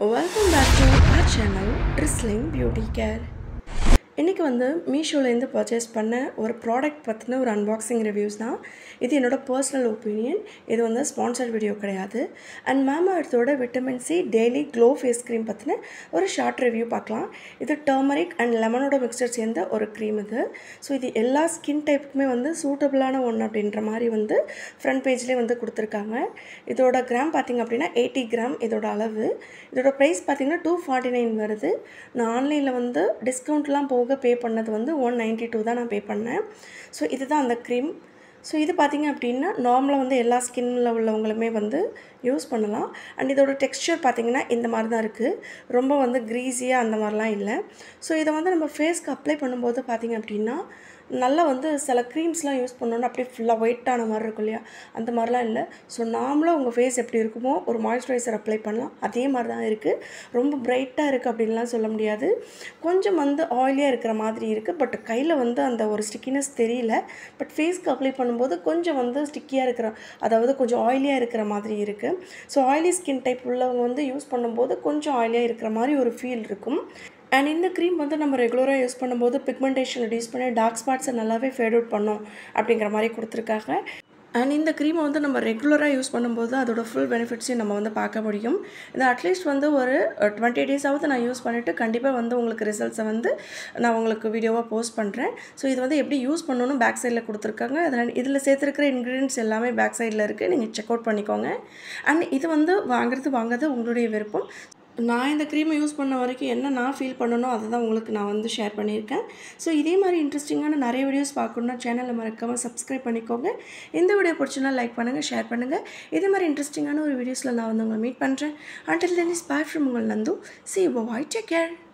welcome back to our channel drizzling beauty care இன்றைக்கி வந்து மீஷோலேருந்து purchase பண்ண ஒரு ப்ராடக்ட் பற்றின ஒரு அன்பாக்சிங் ரிவ்யூஸ் தான் இது என்னோட பர்சனல் ஒப்பீனியன் இது வந்து ஸ்பான்சர் வீடியோ கிடையாது அண்ட் மேம் அடுத்தோட vitamin C daily glow face cream பற்றின ஒரு ஷார்ட் ரிவ்யூ பார்க்கலாம் இது டர்மரிக் அண்ட் லெமனோட மிக்சர் சேர்ந்த ஒரு க்ரீம் இது ஸோ இது எல்லா ஸ்கின் டைப்புக்குமே வந்து சூட்டபிளான ஒன்று அப்படின்ற மாதிரி வந்து ஃப்ரண்ட் பேஜ்லேயே வந்து கொடுத்துருக்காங்க இதோட கிராம் பார்த்திங்க அப்படின்னா எயிட்டி கிராம் இதோட அளவு இதோட ப்ரைஸ் பார்த்திங்கன்னா டூ ஃபார்ட்டி நைன் வருது நான் ஆன்லைனில் வந்து டிஸ்கவுண்ட்லாம் போக பே பண்ணது வந்து ஒன் நைன்ட்டி டூ தான் நான் பே பண்ணேன் ஸோ இதுதான் அந்த க்ரீம் ஸோ இது பார்த்திங்க அப்படின்னா நார்மலாக வந்து எல்லா ஸ்கின்னில் உள்ளவங்களுமே வந்து யூஸ் பண்ணலாம் அண்ட் இதோட டெக்ஸ்சர் பார்த்திங்கன்னா இந்த மாதிரி தான் இருக்குது ரொம்ப வந்து க்ரீஸியாக அந்த மாதிரிலாம் இல்லை ஸோ இதை வந்து நம்ம ஃபேஸ்க்கு அப்ளை பண்ணும்போது பார்த்திங்க அப்படின்னா நல்லா வந்து சில க்ரீம்ஸ்லாம் யூஸ் பண்ணோன்னா அப்படியே ஃபுல்லாக ஒயிட்டான மாதிரி இருக்கும் இல்லையா அந்த மாதிரிலாம் இல்லை ஸோ நார்மலாக உங்கள் ஃபேஸ் எப்படி இருக்குமோ ஒரு மாய்ஸ்சரைசர் அப்ளை பண்ணலாம் அதே மாதிரி தான் இருக்குது ரொம்ப பிரைட்டாக இருக்குது அப்படின்லாம் சொல்ல முடியாது கொஞ்சம் வந்து ஆயிலியாக இருக்கிற மாதிரி இருக்குது பட் கையில் வந்து அந்த ஒரு ஸ்டிக்கினஸ் தெரியல பட் ஃபேஸ்க்கு அப்ளை பண்ணும்போது கொஞ்சம் வந்து ஸ்டிக்கியாக இருக்கிற அதாவது கொஞ்சம் ஆயிலியாக இருக்கிற மாதிரி இருக்குது ஸோ ஆயிலி ஸ்கின் டைப் உள்ளவங்க வந்து யூஸ் பண்ணும்போது கொஞ்சம் ஆயிலியாக இருக்கிற மாதிரி ஒரு ஃபீல் இருக்கும் அண்ட் இந்த க்ரீம் வந்து நம்ம ரெகுலராக யூஸ் பண்ணும்போது பிக்மெண்டேஷன் ரெடியூஸ் பண்ணி டார்க் ஸ்பாட்ஸை நல்லாவே ஃபேட் அவுட் பண்ணும் அப்படிங்கிற மாதிரி கொடுத்துருக்காங்க அண்ட் இந்த க்ரீமை வந்து நம்ம ரெகுலராக யூஸ் பண்ணும்போது அதோட ஃபுல் பெனிஃபிட்ஸையும் நம்ம வந்து பார்க்க முடியும் இது அட்லீஸ்ட் வந்து ஒரு டுவெண்ட்டி டேஸாவது நான் யூஸ் பண்ணிவிட்டு கண்டிப்பாக வந்து உங்களுக்கு ரிசல்ட்ஸை வந்து நான் உங்களுக்கு வீடியோவாக போஸ்ட் பண்ணுறேன் ஸோ இது வந்து எப்படி யூஸ் பண்ணணும் பேக் சைடில் கொடுத்துருக்காங்க அதில் இதில் சேர்த்துருக்கிற இன்க்ரீடியன்ஸ் எல்லாமே பேக் சைடில் இருக்குது நீங்கள் செக் அவுட் பண்ணிக்கோங்க அண்ட் இது வந்து வாங்குறது வாங்குறது உங்களுடைய விருப்பம் நான் இந்த க்ரீமை யூஸ் பண்ண வரைக்கும் என்ன நான் ஃபீல் பண்ணணும் அதை தான் உங்களுக்கு நான் வந்து ஷேர் பண்ணியிருக்கேன் ஸோ இதே மாதிரி இன்ட்ரெஸ்டிங்கான நிறைய வீடியோஸ் பார்க்கணுன்னா சேனலை மறக்காமல் சப்ஸ்கிரைப் பண்ணிக்கோங்க இந்த வீடியோ பிடிச்சுன்னா லைக் பண்ணுங்கள் ஷேர் பண்ணுங்கள் இதே மாதிரி இன்ட்ரெஸ்டிங்கான ஒரு வீடியோஸில் நான் வந்து உங்களை மீட் பண்ணுறேன் until then is bye from உங்கள் Nandu see bye take care